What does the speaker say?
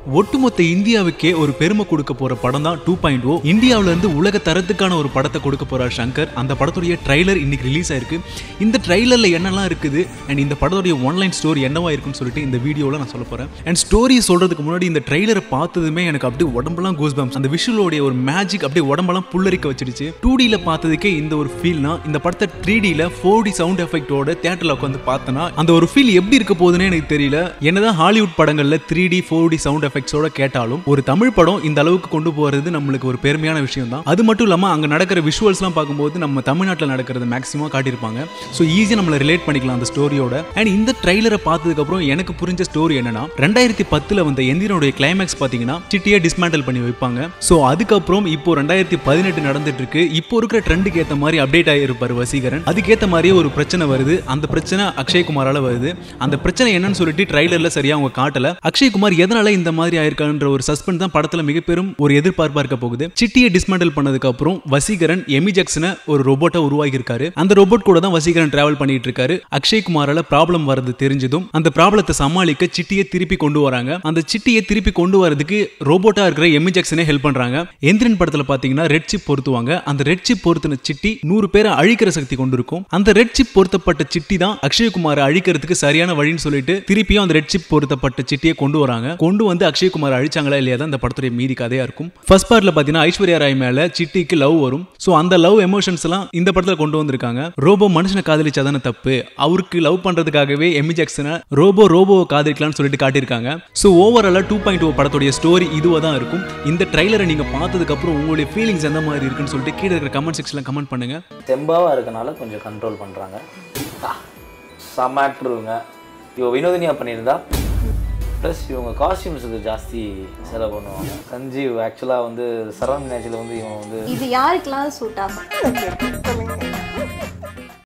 ஒட்டுமொத்த இந்தியாவுக்கே ஒரு பெருமை கொடுக்க போற படம் தான் டூ பாயிண்ட் ஓ இந்தியாவில இருந்து உலக தரத்துக்கான ஒரு படத்தை கொடுக்க போறார் சங்கர் அந்த படத்துடைய ட்ரைலர் இன்னைக்கு ரிலீஸ் ஆயிருக்கு இந்த ட்ரைலர்ல என்னெல்லாம் இருக்குது அண்ட் இந்த படத்துடைய ஒன்லைன் ஸ்டோரி என்னவா இருக்குன்னு சொல்லிட்டு இந்த வீடியோல நான் சொல்ல போறேன் அண்ட் ஸ்டோரி சொல்றதுக்கு முன்னாடி இந்த ட்ரைலரை பார்த்ததுமே எனக்கு அப்படியே உடம்பெல்லாம் கூஸ் பம்ஸ் அந்த விஷுவலோடைய ஒரு மேஜிக் அப்படியே உடம்பெல்லாம் புல்லரிக்க வச்சிடுச்சு டூ டியில் பார்த்ததுக்கே இந்த ஒரு ஃபீல்னா இந்த படத்தை த்ரீ டியில் ஃபோர் டி சவுண்ட் எஃபெக்டோட தேட்டரில் உட்காந்து பார்த்தனா அந்த ஒரு ஃபீல் எப்படி இருக்க போகுதுன்னே எனக்கு தெரியல என்னதான் ஹாலிவுட் படங்கள்ல three D four D sound எஃபெக்ட்ஸோட கேட்டாலும் ஒரு தமிழ் படம் இந்த அளவுக்கு கொண்டு போறது நம்மளுக்கு ஒரு பெருமையான விஷயம் தான் அது மட்டும் இல்லாமல் அங்கே நடக்கிற விஷுவல்ஸ்லாம் பார்க்கும்போது நம்ம தமிழ்நாட்டில் நடக்கிறது மேக்ஸிமம் காட்டியிருப்பாங்க ஸோ ஈஸியாக நம்மளை ரிலேட் பண்ணிக்கலாம் அந்த ஸ்டோரியோட அண்ட் இந்த ட்ரைலரை பார்த்ததுக்கப்புறம் எனக்கு புரிஞ்ச ஸ்டோரி என்னன்னா ரெண்டாயிரத்தி பத்தில் வந்த எந்திரனுடைய கிளைமேக்ஸ் பார்த்தீங்கன்னா சிட்டியை டிஸ்மேண்டல் பண்ணி வைப்பாங்க ஸோ அதுக்கப்புறம் இப்போ ரெண்டாயிரத்தி பதினெட்டு நடந்துட்டு இருக்கு இப்போ இருக்கிற ட்ரெண்டுக்கு ஏற்ற மாதிரி அப்டேட் ஆகிருப்பார் வசீகரன் அதுக்கேற்ற மாதிரியே ஒரு பிரச்சனை வருது அந்த பிரச்சனை அக்ஷய்குமாரால வருது அந்த பிரச்சனை என்னன்னு சொல்லிட்டு ட்ரைலர்ல சரியா அவங்க காட்டல அக்ஷய்குமார் எதனால இந்த மாதிரி ஆயிருக்கான்ற ஒரு சஸ்பெண்ட் தான் படத்துல மிக பெரும் ஒரு எதிர்பார்ப்பா இருக்க போகுது சிட்டியை டிஸ்மேண்டல் பண்ணதுக்கு அப்புறம் வசீகரன் எமி ஜாக்சனை ஒரு ரோபோட்டை உருவாக்கி இருக்காரு அந்த ரோபோட் கூட தான் வசீகரன் டிராவல் பண்ணிட்டு இருக்காரு அக்ஷய்குமாரால ப்ராப்ளம் வரது தெரிஞ்சதும் அந்த ப்ராப்ளத்தை சமாளிக்க சிட்டியை திருப்பி கொண்டு வராங்க அந்த சிட்டியை திருப்பி கொண்டு வரதுக்கு ரோபோட்டா இருக்கிற எமி ஜாக்சனே ஹெல்ப் பண்றாங்க எந்திரன் படத்துல பாத்தீங்கன்னா ரெட் சிப் பொருத்துவாங்க அந்த ரெட் சிப் பொருத்தின சிட்டி நூறு பேரை அழிக்கிற சக்தி கொண்டு இருக்கும் அந்த ரெட் சிப் பொருத்தப்பட்ட சிட்டி தான் அக்ஷயகுமாரை அழிக்கிறதுக்கு சரியான வழின்னு சொல்லிட்டு திருப்பியும் அந்த ரெட் சிப் பொருத்தப்பட்ட சிட்டியை கொண்டு வராங்க கொண்டு வந்து அக்ஷயகுமார் அழிச்சாங்களா இல்லையா தான் இந்த படத்துடைய மீதி கதையா இருக்கும் ஃபர்ஸ்ட் பார்ட்ல பாத்தீங்கன்னா ஐஸ்வர்யா ராய் மேல சிட்டிக்கு லவ் வரும் ஸோ அந்த லவ் எமோஷன்ஸ் எல்லாம் இந்த படத்துல கொண்டு வந்திருக்காங்க ரோபோ மனுஷனை காதலிச்சாதானே தப்பு அவருக்கு லவ் பண்றதுக்காகவே எமி ஜாக்சனை ரோபோ ரோபோவை காதலிக்கலாம்னு சொல்லிட்டு காட்டியிருக்காங்க ஸோ ஓவராலா டூ பாயிண்ட் ஓ படத்துடைய ஸ்டோரி இதுவாக தான் இருக்கும் இந்த ட்ரைலரை நீங்க பார்த்ததுக்கு அப்புறம் உங்களுடைய ஃபீலிங்ஸ் எந்த மாதிரி இருக்குன்னு சொல்லிட்டு கீழே இருக்கிற கமெண்ட் செக்ஷன்ல கமெண்ட் பண்ணுங்க தெம்பாவாக இருக்கனால கொஞ்சம் கண்ட்ரோல் பண்ணுறாங்க செம்ம ஆக்டருங்க இவ வினோதினியா பண்ணியிருந்தா ப்ளஸ் இவங்க காஸ்டியூம்ஸுக்கு ஜாஸ்தி செலவு பண்ணுவாங்க சஞ்சீவ் ஆக்சுவலாக வந்து சரவண் நேச்சில் வந்து இவன் வந்து இது யாருக்கெல்லாம் சூட் ஆகும்